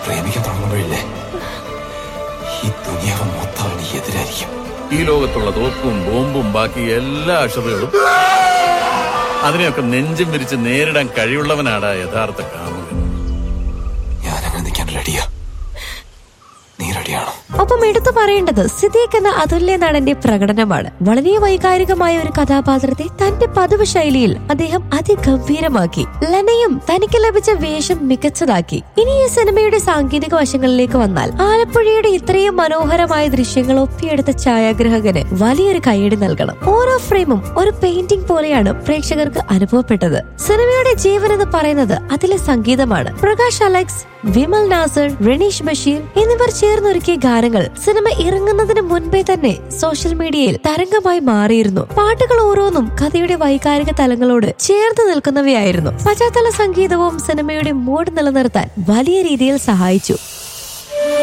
പ്രേമിക്കാൻ തുടങ്ങുമ്പോഴില്ലേ ഈ ദുനിയാവ് മൊത്തം അവന് എതിരായിരിക്കും ഈ ലോകത്തുള്ള തോക്കും ബോംബും ബാക്കി എല്ലാ അക്ഷതകളും അതിനെയൊക്കെ നെഞ്ചും വിരിച്ച് നേരിടാൻ കഴിവുള്ളവനാടാ യഥാർത്ഥ കാമുകൻ ഞാനങ്ങനെ നിൽക്കാൻ റെഡിയാ നീ റെഡിയാണോ ഒപ്പം എടുത്തു പറയേണ്ടത് സിദ്ദീഖ് എന്ന അതുല്യ നടന്റെ പ്രകടനമാണ് വളരെ വൈകാരികമായ ഒരു കഥാപാത്രത്തെ തന്റെ പതിവ് ശൈലിയിൽ അദ്ദേഹം അതിഗംഭീരമാക്കി ലനയും തനിക്ക് ലഭിച്ച വേഷം മികച്ചതാക്കി ഇനി ഈ സിനിമയുടെ സാങ്കേതിക വശങ്ങളിലേക്ക് വന്നാൽ ആലപ്പുഴയുടെ ഇത്രയും മനോഹരമായ ദൃശ്യങ്ങൾ ഒപ്പിയെടുത്ത ഛായാഗ്രഹകന് വലിയൊരു കൈയടി നൽകണം ഓരോ ഫ്രെയിമും ഒരു പെയിന്റിംഗ് പോലെയാണ് പ്രേക്ഷകർക്ക് അനുഭവപ്പെട്ടത് സിനിമയുടെ ജീവൻ എന്ന് പറയുന്നത് അതിലെ സംഗീതമാണ് പ്രകാശ് അലക്സ് വിമൽ നാസർ റെനീഷ് ബഷീർ എന്നിവർ ചേർന്നൊരുക്കിയ ഗാനങ്ങൾ സിനിമ ഇറങ്ങുന്നതിന് മുൻപേ തന്നെ സോഷ്യൽ മീഡിയയിൽ തരംഗമായി മാറിയിരുന്നു പാട്ടുകൾ ഓരോന്നും കഥയുടെ വൈകാരിക തലങ്ങളോട് ചേർന്ന് നിൽക്കുന്നവയായിരുന്നു പശ്ചാത്തല സംഗീതവും സിനിമയുടെ മൂഡ് നിലനിർത്താൻ വലിയ രീതിയിൽ സഹായിച്ചു